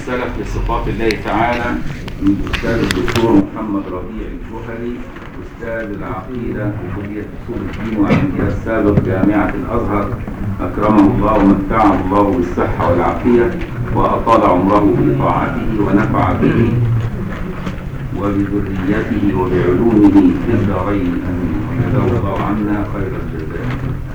السلف في صفات الله تعالى من أستاذ الدكتور محمد ربيع الجوهري أستاذ العقيدة في كلية أصول الدين وعلمها السابق جامعة الأزهر أكرمه الله ومتعه الله بالصحة والعافية وأطال عمره في طاعته ونفع به وبذريته وبعلومه في الدارين آمين وجزاه الله عنا خير الجزاء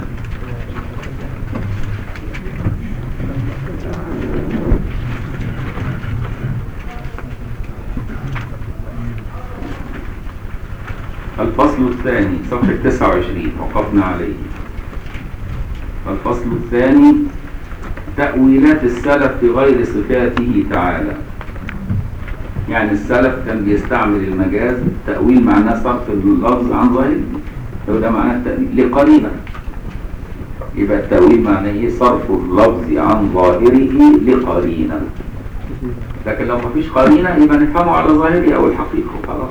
الفصل الثاني صفحة 29 وقفنا عليه الفصل الثاني تأويلات السلف في غير صفاته تعالى يعني السلف كان بيستعمل المجاز تأويل معناه صرف اللفظ عن ظاهره لو ده معناه التأويل لقرينة يبقى التأويل معناه ايه صرف اللفظ عن ظاهره لقرينة لكن لو مفيش قرينة يبقى نفهمه على ظاهره أو الحقيقة خلاص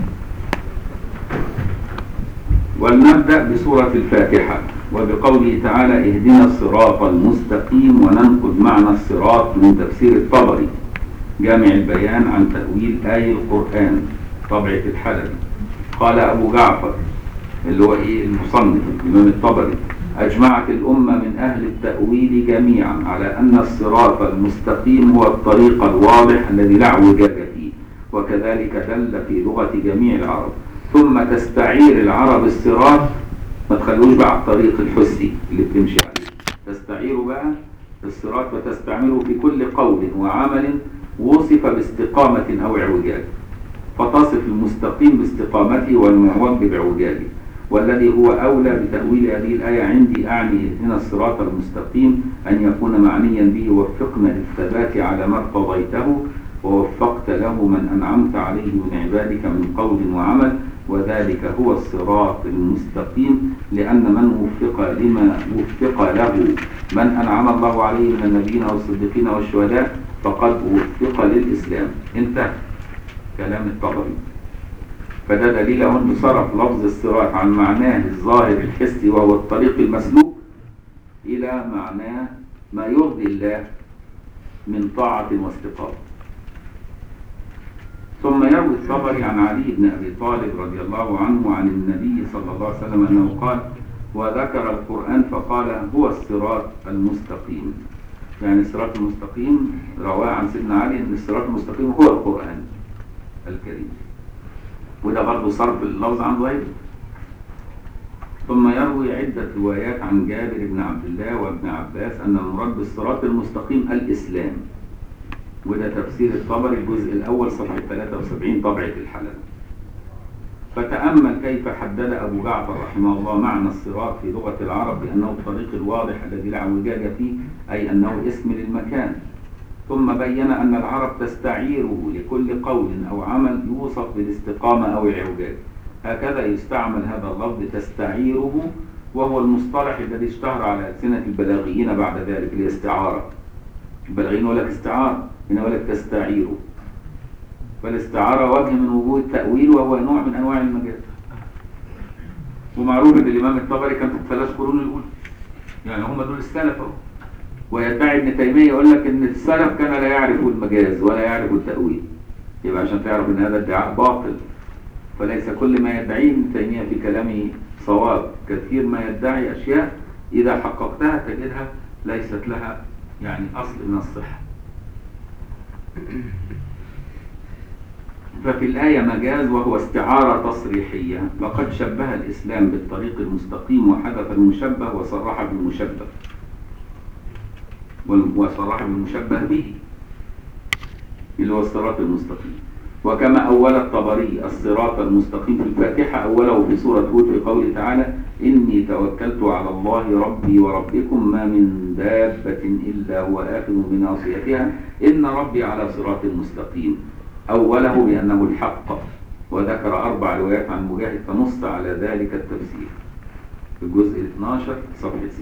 ولنبدأ بسورة الفاتحة وبقوله تعالى اهدنا الصراط المستقيم وننقل معنى الصراط من تفسير الطبري جامع البيان عن تأويل آي القرآن طبعة الحلبي قال أبو جعفر اللي هو إيه المصنف الإمام الطبري أجمعت الأمة من أهل التأويل جميعا على أن الصراط المستقيم هو الطريق الواضح الذي لا اعوجاج فيه وكذلك دل في لغة جميع العرب ثم تستعير العرب الصراط ما تخلوش بقى على الطريق الحسي اللي بتمشي عليه تستعيره بقى الصراط وتستعمله في كل قول وعمل وصف باستقامة أو اعوجاج فتصف المستقيم باستقامته والمعوج بعوجاجه والذي هو أولى بتأويل هذه الآية عندي أعني اهدنا الصراط المستقيم أن يكون معنيا به وفقنا للثبات على ما ارتضيته ووفقت له من أنعمت عليه من عبادك من قول وعمل وذلك هو الصراط المستقيم لأن من وفق لما وفق له من أنعم الله عليه من النبيين والصديقين والشهداء فقد وفق للإسلام انتهى كلام الطبري فده دليل أن صرف لفظ الصراط عن معناه الظاهر الحسي وهو الطريق المسلوك إلى معناه ما يرضي الله من طاعة واستقامة ثم يروي الطبري عن علي بن أبي طالب رضي الله عنه عن النبي صلى الله عليه وسلم أنه قال وذكر القرآن فقال هو الصراط المستقيم يعني الصراط المستقيم رواه عن سيدنا علي أن الصراط المستقيم هو القرآن الكريم وده برضه صرف اللفظ عن ظاهره ثم يروي عدة روايات عن جابر بن عبد الله وابن عباس أن المراد بالصراط المستقيم الإسلام وده تفسير الطبري الجزء الأول صفحة 73 طبعة الحلب فتأمل كيف حدد أبو جعفر رحمه الله معنى الصراط في لغة العرب بأنه الطريق الواضح الذي لا اعوجاج فيه أي أنه اسم للمكان ثم بين أن العرب تستعيره لكل قول أو عمل يوصف بالاستقامة أو الإعوجاج هكذا يستعمل هذا اللفظ تستعيره وهو المصطلح الذي اشتهر على ألسنة البلاغيين بعد ذلك الاستعارة البلاغيين يقول لك استعارة هنا يقول لك تستعيره فالاستعارة وجه من وجوه التأويل وهو نوع من أنواع المجاز ومعروف ان الإمام الطبري كان في الثلاث قرون الأولى يعني هم دول السلف اهو ويدعي ابن تيمية يقول لك ان السلف كان لا يعرف المجاز ولا يعرف التأويل يبقى عشان تعرف ان هذا ادعاء باطل فليس كل ما يدعيه ابن تيمية في كلامه صواب كثير ما يدعي أشياء إذا حققتها تجدها ليست لها يعني أصل من الصحة ففي الآية مجاز وهو استعارة تصريحية وقد شبه الإسلام بالطريق المستقيم وحذف المشبه وصرح بالمشبه وصرح بالمشبه به اللي هو الصراط المستقيم وكما أول الطبري الصراط المستقيم في الفاتحة أوله في سورة هود في قوله تعالى إني توكلت على الله ربي وربكم ما من دابة إلا هو آخذ بناصيتها إن ربي على صراط مستقيم أوله بأنه الحق وذكر أربع روايات عن مجاهد فنص على ذلك التفسير في الجزء 12 صفحة 60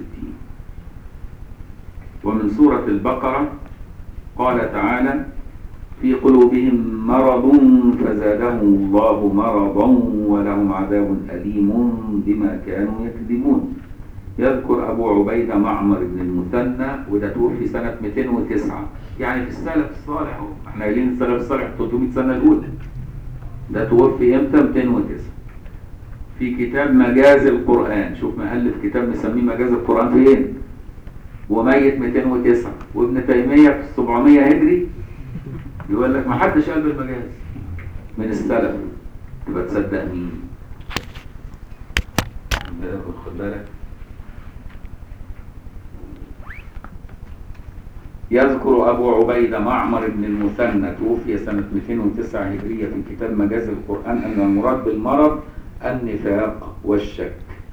ومن سورة البقرة قال تعالى في قلوبهم مرض فزادهم الله مرضا ولهم عذاب أليم بما كانوا يكذبون يذكر أبو عبيدة معمر بن المثنى وده توفي سنة 209 يعني في السلف الصالح اهو احنا قايلين السلف الصالح 300 سنة الأولى ده توفي امتى 209 في كتاب مجاز القرآن شوف مؤلف كتاب مسميه مجاز القرآن فين وميت 209 وابن تيمية في 700 هجري يقول لك ما حدش قال بالمجاز من السلف تبقى تصدق مين خد بالك يذكر أبو عبيدة معمر بن المثنى توفي سنة 209 هجرية في كتاب مجاز القرآن أن المراد بالمرض النفاق والشك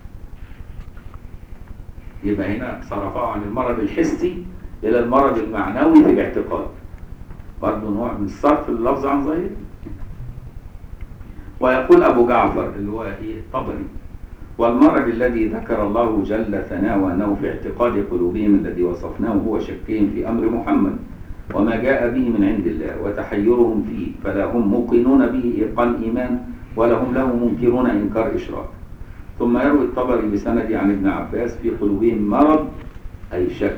يبقى هنا صرفه عن المرض الحسي إلى المرض المعنوي في الاعتقاد برضه نوع من صرف اللفظ عن ظاهره ويقول أبو جعفر اللي هو إيه الطبري والمرض الذي ذكر الله جل ثناؤه أنه في اعتقاد قلوبهم الذي وصفناه هو شكهم في أمر محمد وما جاء به من عند الله وتحيرهم فيه فلا هم موقنون به إيقان إيمان ولا هم له منكرون إنكار إشراك ثم يروي الطبري بسند عن ابن عباس في قلوبهم مرض أي شك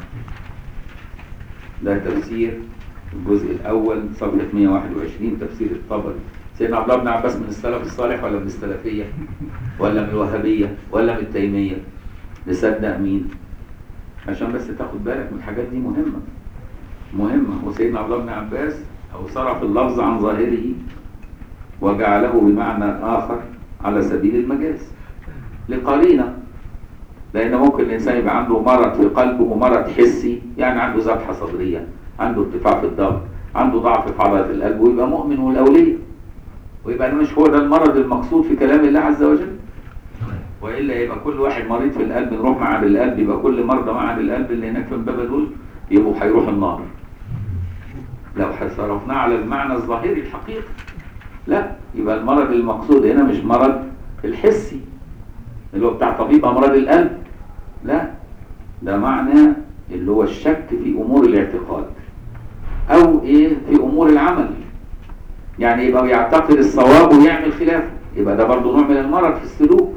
ده تفسير الجزء الأول صفحة 121 تفسير الطبري سيدنا عبد الله بن عباس من السلف الصالح ولا من السلفية ولا من الوهابية ولا من التيمية نصدق مين عشان بس تاخد بالك من الحاجات دي مهمة مهمة وسيدنا عبد الله بن عباس أو صرف اللفظ عن ظاهره وجعله بمعنى آخر على سبيل المجاز لقرينة لأن ممكن الإنسان يبقى عنده مرض في قلبه مرض حسي يعني عنده ذبحة صدرية عنده ارتفاع في الضغط عنده ضعف في عضلة القلب ويبقى مؤمن والأولية ويبقى ده مش هو ده المرض المقصود في كلام الله عز وجل وإلا يبقى كل واحد مريض في القلب نروح معهد القلب يبقى كل مرضى معهد القلب اللي هناك في امبابة دول يبقوا هيروحوا النار لو صرفناه على المعنى الظاهري الحقيقي لا يبقى المرض المقصود هنا مش مرض الحسي اللي هو بتاع طبيب امراض القلب لا ده معنى اللي هو الشك في امور الاعتقاد او ايه في امور العمل يعني يبقى بيعتقد الصواب ويعمل خلافه يبقى ده برضه نوع من المرض في السلوك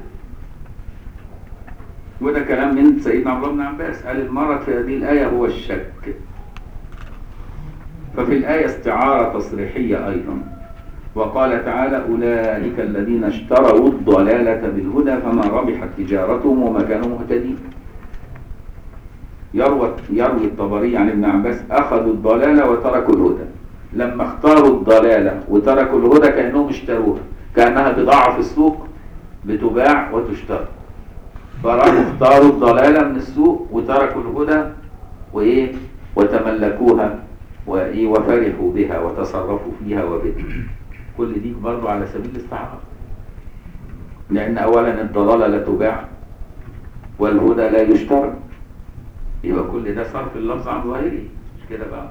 وده كلام من سيدنا عبد الله بن عباس قال المرض في هذه الآية هو الشك ففي الآية استعارة تصريحية أيضا وقال تعالى أولئك الذين اشتروا الضلالة بالهدى فما ربحت تجارتهم وما كانوا مهتدين يروي يروي الطبري عن ابن عباس أخذوا الضلالة وتركوا الهدى لما اختاروا الضلالة وتركوا الهدى كأنهم اشتروها كأنها بضاعة في السوق بتباع وتشترى فراحوا اختاروا الضلالة من السوق وتركوا الهدى وإيه وتملكوها وإيه وفرحوا بها وتصرفوا فيها وبدها كل دي برضو على سبيل الاستعارة لأن أولا الضلالة لا تباع والهدى لا يشترى يبقى كل ده صرف اللفظ عن ظاهره مش كده بقى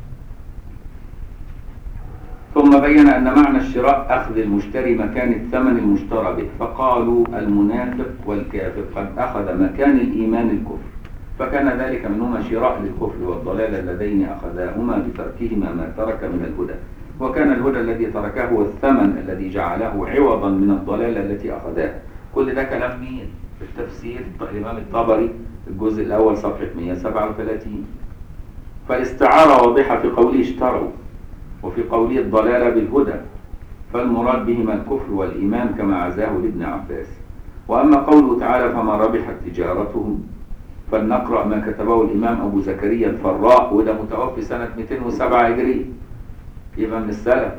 ثم بين أن معنى الشراء أخذ المشتري مكان الثمن المشترى به فقالوا المنافق والكافر قد أخذ مكان الإيمان الكفر فكان ذلك منهما شراء للكفر والضلال اللذين أخذاهما بتركهما ما ترك من الهدى وكان الهدى الذي تركه هو الثمن الذي جعله عوضا من الضلال التي أخذاه كل ده كلام مين؟ في التفسير الإمام الطبري الجزء الأول صفحة 137 فالاستعارة واضحة في قوله اشتروا وفي قوله الضلال بالهدى فالمراد بهما الكفر والإيمان كما عزاه لابن عباس وأما قوله تعالى فما ربحت تجارتهم فلنقرأ ما كتبه الإمام أبو زكريا الفراء وده متوفي سنة 207 هجري يبقى من السلف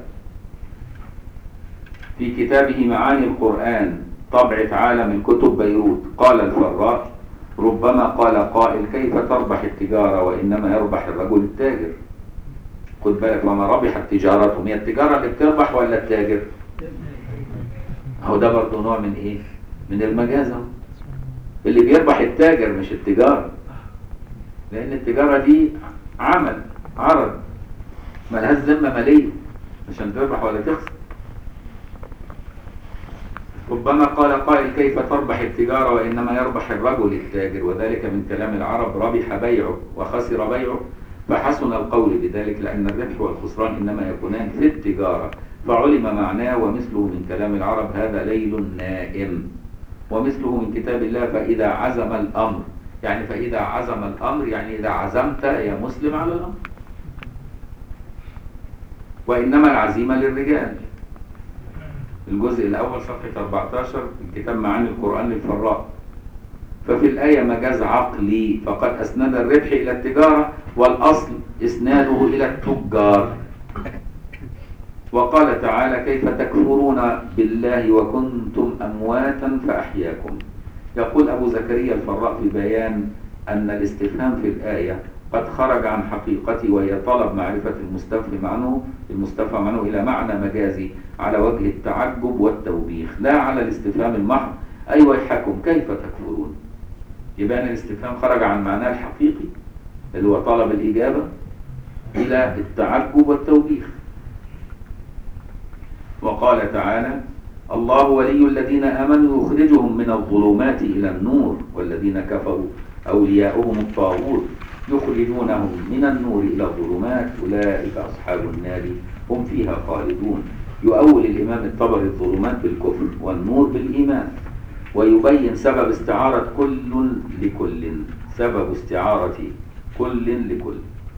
في كتابه معاني القرآن طبعة عالم الكتب بيروت قال الفراء ربما قال قائل كيف تربح التجارة وإنما يربح الرجل التاجر خد بالك وما ربحت تجارتهم هي التجارة اللي بتربح ولا التاجر هو ده برضه نوع من ايه من المجاز اهو اللي بيربح التاجر مش التجارة لان التجارة دي عمل عرض ملهاش ذمة مالية عشان تربح ولا تخسر ربما قال قائل كيف تربح التجارة وإنما يربح الرجل التاجر وذلك من كلام العرب ربح بيعه وخسر بيعه فحسن القول بذلك لأن الربح والخسران إنما يكونان في التجارة فعلم معناه ومثله من كلام العرب هذا ليل نائم ومثله من كتاب الله فإذا عزم الأمر يعني فإذا عزم الأمر يعني إذا عزمت يا مسلم على الأمر وإنما العزيمة للرجال الجزء الأول صفحة 14 في كتاب معاني القرآن للفراء ففي الآية مجاز عقلي فقد أسند الربح إلى التجارة والأصل إسناده إلى التجار وقال تعالى كيف تكفرون بالله وكنتم أمواتا فأحياكم يقول أبو زكريا الفراء في بيان أن الاستفهام في الآية قد خرج عن حقيقته وهي طلب معرفة المستفهم عنه المستفهم عنه إلى معنى مجازي على وجه التعجب والتوبيخ لا على الاستفهام المحض أي ويحكم كيف تكفرون يبقى الاستفهام خرج عن معناه الحقيقي اللي هو طلب الإجابة إلى التعجب والتوبيخ وقال تعالى الله ولي الذين آمنوا يخرجهم من الظلمات إلى النور والذين كفروا أولياؤهم الطاغوت يخرجونهم من النور إلى الظلمات أولئك أصحاب النار هم فيها خالدون يؤول الإمام الطبري الظلمات بالكفر والنور بالإيمان ويبين سبب استعارة كل لكل سبب استعارة كل لكل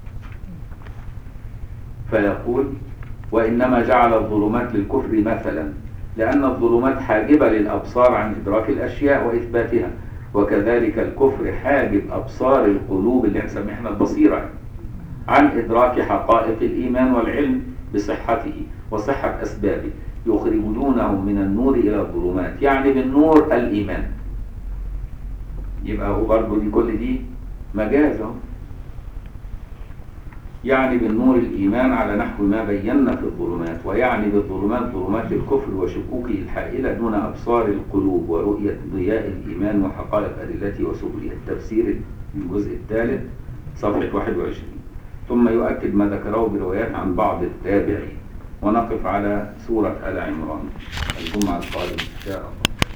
فيقول وإنما جعل الظلمات للكفر مثلا لأن الظلمات حاجبة للأبصار عن إدراك الأشياء وإثباتها وكذلك الكفر حاجب أبصار القلوب اللي نسميها احنا البصيرة عن إدراك حقائق الإيمان والعلم بصحته وصحة أسبابه يخرجونهم من النور إلى الظلمات يعني بالنور الإيمان يبقى هو برضه دي كل دي مجاز اهو يعني بالنور الإيمان على نحو ما بينا في الظلمات ويعني بالظلمات ظلمات الكفر وشكوكه الحائلة دون أبصار القلوب ورؤية ضياء الإيمان وحقائق أدلته وسبله التفسير الجزء الثالث صفحة 21 ثم يؤكد ما ذكره بروايات عن بعض التابعين ونقف على سورة آل عمران الجمعة القادمة إن شاء الله